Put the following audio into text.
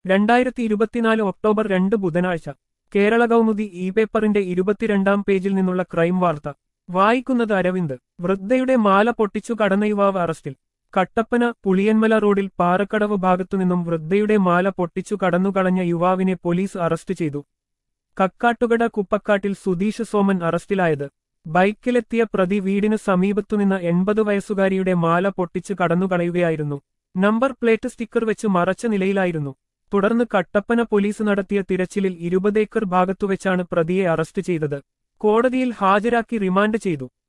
രണ്ടായിരത്തി ഇരുപത്തിനാല് ഒക്ടോബർ രണ്ട് ബുധനാഴ്ച കേരള കൗമുദി ഇ പേപ്പറിന്റെ ഇരുപത്തിരണ്ടാം പേജിൽ നിന്നുള്ള ക്രൈം വാർത്ത വായിക്കുന്നത് അരവിന്ദ് വൃദ്ധയുടെ മാല പൊട്ടിച്ചു കടന്ന യുവാവ് അറസ്റ്റിൽ കട്ടപ്പന പുളിയന്മല റോഡിൽ പാറക്കടവ് ഭാഗത്തുനിന്നും വൃദ്ധയുടെ മാല പൊട്ടിച്ചു കടന്നുകളഞ്ഞ യുവാവിനെ പോലീസ് അറസ്റ്റ് ചെയ്തു കക്കാട്ടുകട കുപ്പക്കാട്ടിൽ സുധീഷ് സോമൻ അറസ്റ്റിലായത് ബൈക്കിലെത്തിയ പ്രതി വീടിന് സമീപത്തുനിന്ന് എൺപത് വയസ്സുകാരിയുടെ മാല പൊട്ടിച്ച് കടന്നുകളയുകയായിരുന്നു നമ്പർ പ്ലേറ്റ് സ്റ്റിക്കർ വെച്ച് മറച്ച നിലയിലായിരുന്നു തുടർന്ന് കട്ടപ്പന പോലീസ് നടത്തിയ തിരച്ചിലിൽ ഇരുപതേക്കർ ഭാഗത്തുവെച്ചാണ് പ്രതിയെ അറസ്റ്റ് ചെയ്തത് കോടതിയിൽ ഹാജരാക്കി റിമാൻഡ് ചെയ്തു